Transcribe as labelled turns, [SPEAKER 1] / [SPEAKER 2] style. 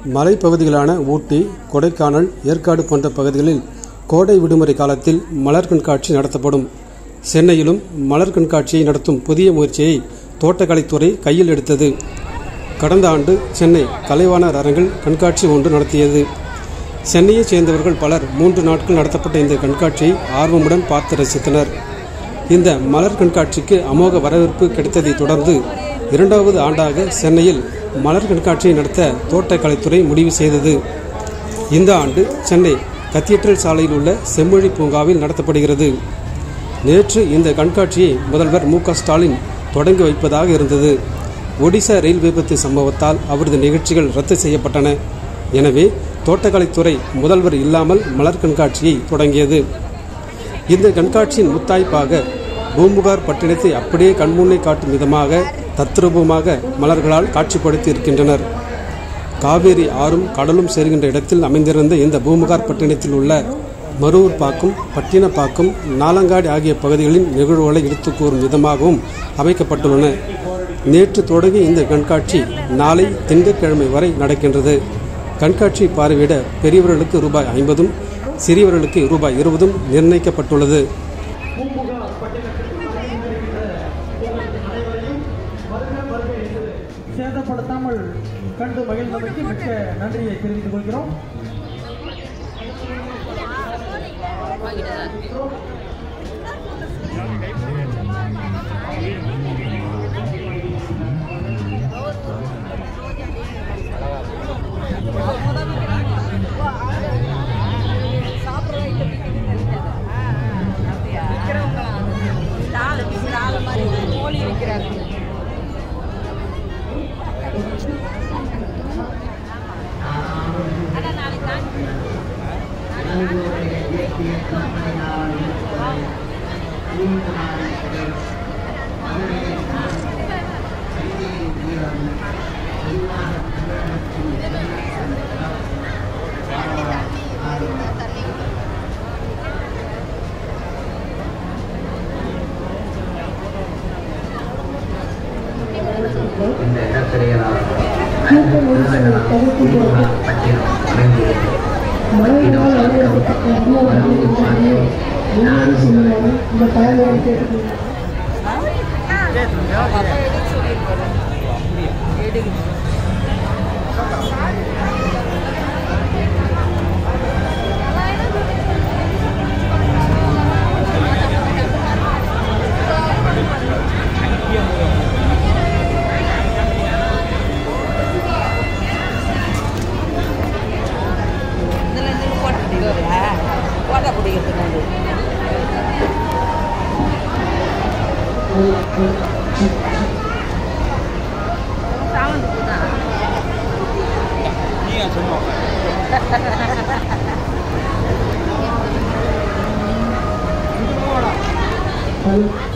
[SPEAKER 1] மலைப்பகுதிகளான ஊட்டி கொடைக்கானல் ஏற்காடு போன்ற பகுதிகளில் கோடை விடுமுறை காலத்தில் மலர் கண்காட்சி நடத்தப்படும் சென்னையிலும் மலர் கண்காட்சியை நடத்தும் புதிய முயற்சியை தோட்டக்கலைத்துறை கையில் எடுத்தது கடந்த ஆண்டு சென்னை கலைவாணர் அரங்கில் கண்காட்சி ஒன்று நடத்தியது சென்னையைச் சேர்ந்தவர்கள் பலர் மூன்று நாட்கள் நடத்தப்பட்ட இந்த கண்காட்சியை ஆர்வமுடன் பார்த்து ரசித்தனர் இந்த மலர் கண்காட்சிக்கு அமோக வரவேற்பு கிடைத்ததைத் தொடர்ந்து இரண்டாவது ஆண்டாக சென்னையில் மலர் கண்காட்சியை நடத்த தோட்டக்கலைத்துறை முடிவு செய்தது இந்த ஆண்டு சென்னை கத்தீட்ரல் சாலையில் உள்ள செம்மொழி பூங்காவில் நடத்தப்படுகிறது நேற்று இந்த கண்காட்சியை முதல்வர் மு க ஸ்டாலின் தொடங்கி வைப்பதாக இருந்தது ஒடிசா ரயில் விபத்து சம்பவத்தால் அவரது நிகழ்ச்சிகள் ரத்து செய்யப்பட்டன எனவே தோட்டக்கலைத்துறை முதல்வர் இல்லாமல் மலர் கண்காட்சியை தொடங்கியது இந்த கண்காட்சியின் முத்தாய்ப்பாக பூம்புகார் பட்டினத்தை அப்படியே கண்முன்னே காட்டும் விதமாக தத்ரூபமாக மலர்களால் காட்சிப்படுத்தி இருக்கின்றனர் காவேரி ஆறும் கடலும் சேர்கின்ற இடத்தில் அமைந்திருந்த இந்த பூம்புகார் பட்டினத்தில் உள்ள மரூர் பாக்கம் பட்டினப்பாக்கம் நாலங்காடி ஆகிய பகுதிகளின் நிகழ்வுகளை எடுத்துக் கூறும் விதமாகவும் அமைக்கப்பட்டுள்ளன நேற்று தொடங்கிய இந்த கண்காட்சி நாளை திங்கட்கிழமை வரை நடக்கின்றது கண்காட்சி பார்வையிட பெரியவர்களுக்கு ரூபாய் ஐம்பதும் சிறியவர்களுக்கு ரூபாய் இருபதும் நிர்ணயிக்கப்பட்டுள்ளது
[SPEAKER 2] பூம்புகார் பட்டினத்தில் வருகின்ற உங்களுக்கு அனைவரையும் வருக வருக என்று சேதப்படுத்தாமல் கண்டு மகிழ்ந்தமைக்கு மிக்க நன்றியை தெரிவித்துக் கொள்கிறோம்
[SPEAKER 3] இந்த இடத்திலேயெல்லாம் திருநகரம் பூம்புகார் பட்டினம் அடங்கியது பட்டினம் சங்கம் வரவு பாண்டியம்
[SPEAKER 4] இதில் இதில் போட்டுட்டீங்களா போட்டா பிடிக்கிறதுக்கு சாமந்தி பூ தான்
[SPEAKER 2] Thank